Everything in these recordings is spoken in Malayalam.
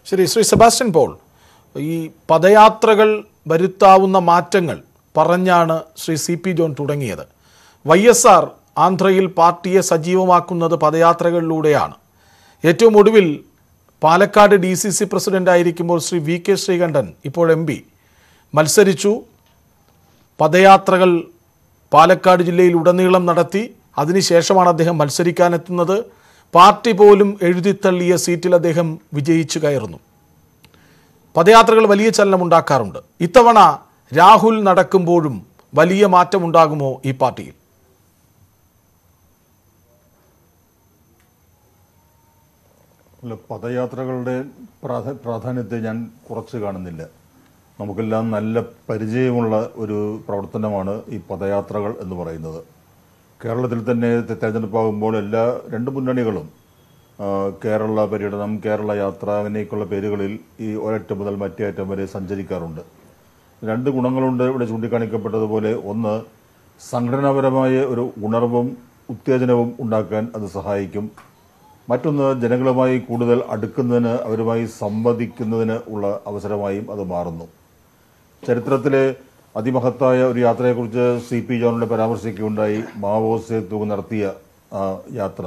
ശരി ശ്രീ സെബാസ്റ്റ്യൻ പോൾ ഈ പദയാത്രകൾ വരുത്താവുന്ന മാറ്റങ്ങൾ പറഞ്ഞാണ് ശ്രീ സി പി ജോൺ തുടങ്ങിയത് വൈ എസ് ആർ ആന്ധ്രയിൽ പാർട്ടിയെ സജീവമാക്കുന്നത് പദയാത്രകളിലൂടെയാണ് ഏറ്റവും ഒടുവിൽ Palakkad D C C president ആയിരിക്കുമ്പോൾ ശ്രീ വി കെ ശ്രീകണ്ഠൻ ഇപ്പോൾ എം പി മത്സരിച്ചു പദയാത്രകൾ പാലക്കാട് ജില്ലയിൽ ഉടനീളം നടത്തി അതിനുശേഷമാണ് അദ്ദേഹം മത്സരിക്കാനെത്തുന്നത് പാർട്ടി പോലും എഴുതിത്തള്ളിയ സീറ്റിൽ അദ്ദേഹം വിജയിച്ചു കയറുന്നു പദയാത്രകൾ വലിയ ചലനമുണ്ടാക്കാറുണ്ട് ഇത്തവണ രാഹുൽ നടക്കുമ്പോഴും വലിയ മാറ്റമുണ്ടാകുമോ ഈ പാർട്ടിയിൽ അല്ല പദയാത്രകളുടെ പ്രാധ- പ്രാധാന്യത്തെ ഞാൻ കുറച്ച് കാണുന്നില്ല നമുക്കെല്ലാം നല്ല പരിചയമുള്ള ഒരു പ്രവർത്തനമാണ് ഈ പദയാത്രകൾ എന്ന് പറയുന്നത് കേരളത്തിൽ തന്നെ തെ- തെരഞ്ഞെടുപ്പാകുമ്പോൾ എല്ലാ രണ്ട് മുന്നണികളും ആ, കേരള പര്യടനം കേരള യാത്ര അങ്ങനെയൊക്കെയുള്ള പേരുകളിൽ ഈ ഒരറ്റം മുതൽ മറ്റേ അറ്റം വരെ സഞ്ചരിക്കാറുണ്ട് രണ്ട് ഗുണങ്ങളുണ്ട് ഇവിടെ ചൂണ്ടിക്കാണിക്കപ്പെട്ടതുപോലെ ഒന്ന് സംഘടനാപരമായ ഒരു ഉണർവും ഉത്തേജനവും ഉണ്ടാക്കാൻ അത് സഹായിക്കും മറ്റൊന്ന് ജനങ്ങളുമായി കൂടുതൽ അടുക്കുന്നതിന് അവരുമായി സംവദിക്കുന്നതിന് ഉള്ള അവസരമായും അത് മാറുന്നു ചരിത്രത്തിലെ അതിമഹത്തായ ഒരു യാത്രയെക്കുറിച്ച് സി പി ജോണിന്റെ പരാമർശിക്കുകയുണ്ടായി മാവോ സേതു നടത്തിയ ആ യാത്ര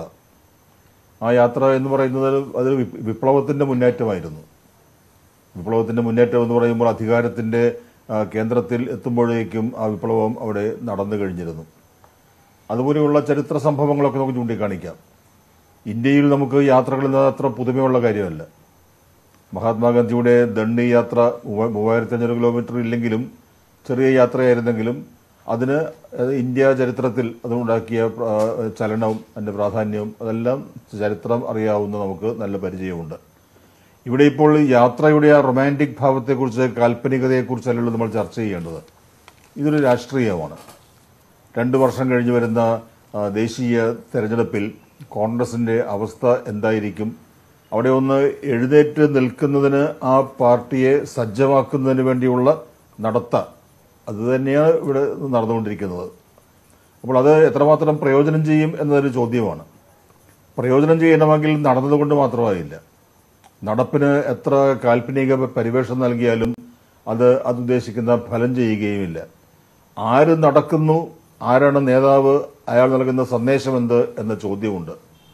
ആ യാത്ര എന്ന് പറയുന്നത് അതൊരു വിപ്- വിപ്ലവത്തിന്റെ മുന്നേറ്റമായിരുന്നു വിപ്ലവത്തിന്റെ മുന്നേറ്റം എന്ന് പറയുമ്പോൾ അധികാരത്തിന്റെ ആ, കേന്ദ്രത്തിൽ എത്തുമ്പോഴേക്കും ആ വിപ്ലവം അവിടെ നടന്നു കഴിഞ്ഞിരുന്നു അതുപോലെയുള്ള ചരിത്ര സംഭവങ്ങളൊക്കെ നമുക്ക് ചൂണ്ടിക്കാണിക്കാം ഇന്ത്യയിൽ നമുക്ക് യാത്രകൾ എന്നത് അത്ര പുതുമയുള്ള കാര്യമല്ല മഹാത്മാഗാന്ധിയുടെ ദണ്ഡി യാത്ര മൂവ- മൂവായിരത്തി അഞ്ഞൂറ് കിലോമീറ്റർ ഇല്ലെങ്കിലും ചെറിയ യാത്രയായിരുന്നെങ്കിലും അതിന് അത് ഇന്ത്യ ചരിത്രത്തിൽ അതുണ്ടാക്കിയ ആ, ചലനവും അതിന്റെ പ്രാധാന്യവും അതെല്ലാം ചരിത്രം അറിയാവുന്ന നമുക്ക് നല്ല പരിചയമുണ്ട് ഇവിടെ ഇപ്പോൾ യാത്രയുടെ ആ റൊമാൻറ്റിക് ഭാവത്തെക്കുറിച്ച് കാൽപ്പനികതയെക്കുറിച്ചല്ലല്ലോ നമ്മൾ ചർച്ച ചെയ്യേണ്ടത് ഇതൊരു രാഷ്ട്രീയമാണ് രണ്ടു വർഷം കഴിഞ്ഞ് വരുന്ന ആ, ദേശീയ തെരഞ്ഞെടുപ്പിൽ കോൺഗ്രസിന്റെ അവസ്ഥ എന്തായിരിക്കും അവിടെ ഒന്ന് എഴുന്നേറ്റ് നിൽക്കുന്നതിന് ആ പാർട്ടിയെ സജ്ജമാക്കുന്നതിന് വേണ്ടിയുള്ള നടത്ത അത് തന്നെയാണ് ഇവിടെ നടന്നുകൊണ്ടിരിക്കുന്നത് അപ്പോൾ അത് എത്രമാത്രം പ്രയോജനം ചെയ്യും എന്നതൊരു ചോദ്യമാണ് പ്രയോജനം ചെയ്യണമെങ്കിൽ നടന്നതുകൊണ്ട് മാത്രമായില്ല നടപ്പിന് എത്ര കാൽപ്പനിക പരിവേഷം നൽകിയാലും അത് അതുദ്ദേശിക്കുന്ന ഫലം ചെയ്യുകയുമില്ല ആര് നടക്കുന്നു ആരാണ് നേതാവ് അയാൾ നൽകുന്ന സന്ദേശം എന്ത് എന്ന ചോദ്യമുണ്ട്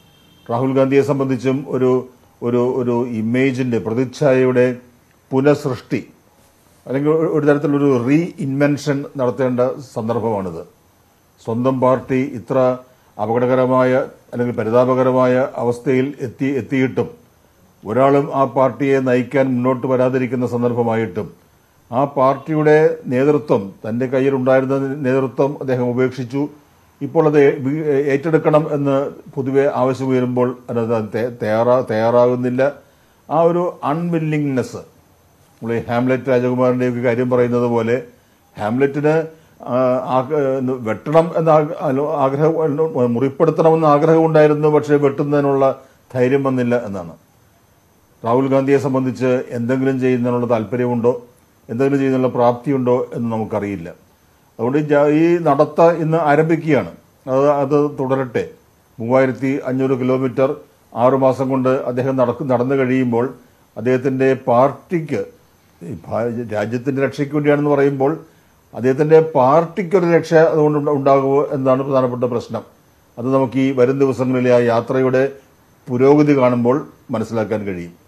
രാഹുൽ ഗാന്ധിയെ സംബന്ധിച്ചും ഒരു ഒരു ഒരു ഇമേജിന്റെ പ്രതിച്ഛായയുടെ പുനഃസൃഷ്ടി അല്ലെങ്കിൽ ഒരു- ഒരു തരത്തിലൊരു റീ ഇൻവെൻഷൻ നടത്തേണ്ട സന്ദർഭമാണിത് സ്വന്തം പാർട്ടി ഇത്ര അപകടകരമായ അല്ലെങ്കിൽ പരിതാപകരമായ അവസ്ഥയിൽ എത്തി എത്തിയിട്ടും ഒരാളും ആ പാർട്ടിയെ നയിക്കാൻ മുന്നോട്ട് വരാതിരിക്കുന്ന സന്ദർഭമായിട്ടും ആ പാർട്ടിയുടെ നേതൃത്വം തന്റെ കയ്യിലുണ്ടായിരുന്ന നേതൃത്വം അദ്ദേഹം ഉപേക്ഷിച്ചു ഇപ്പോൾ അത് വീ- ഏറ്റെടുക്കണം എന്ന് പൊതുവെ ആവശ്യമുയരുമ്പോൾ അത് തയ്യാ- തയ്യാറാ തയ്യാറാകുന്നില്ല ആ ഒരു അൺവില്ലിങ്നെസ് നമ്മൾ ഈ ഹാംലെറ്റ് രാജകുമാരന്റെ ഒക്കെ കാര്യം പറയുന്നത് പോലെ ഹാംലെറ്റിന് ആ, ആ- വെട്ടണം എന്ന ആഗ്ര- അല്ല, ആഗ്രഹം മുറിപ്പെടുത്തണമെന്ന് ആഗ്രഹമുണ്ടായിരുന്നു പക്ഷേ വെട്ടുന്നതിനുള്ള ധൈര്യം വന്നില്ല എന്നാണ് രാഹുൽ ഗാന്ധിയെ സംബന്ധിച്ച് എന്തെങ്കിലും ചെയ്യുന്നതിനുള്ള താല്പര്യമുണ്ടോ എന്തെങ്കിലും ചെയ്യുന്നതിനുള്ള പ്രാപ്തിയുണ്ടോ എന്ന് നമുക്കറിയില്ല അതുകൊണ്ട് ഈ ജാ- ഈ നടത്ത ഇന്ന് ആരംഭിക്കുകയാണ് അത് അത് തുടരട്ടെ മൂവായിരത്തി അഞ്ഞൂറ് കിലോമീറ്റർ ആറുമാസം കൊണ്ട് അദ്ദേഹം നടക്ക് നടന്നു കഴിയുമ്പോൾ അദ്ദേഹത്തിന്റെ പാർട്ടിക്ക് ഈ ഭാ- രാജ്യത്തിന്റെ രക്ഷയ്ക്ക് വേണ്ടിയാണെന്ന് പറയുമ്പോൾ അദ്ദേഹത്തിന്റെ പാർട്ടിക്കൊരു രക്ഷ അതുകൊണ്ട് ഉണ്ട- ഉണ്ടാകുമോ എന്നതാണ് പ്രധാനപ്പെട്ട പ്രശ്നം അത് നമുക്ക് ഈ വരും ദിവസങ്ങളിലെ ആ യാത്രയുടെ പുരോഗതി കാണുമ്പോൾ മനസ്സിലാക്കാൻ കഴിയും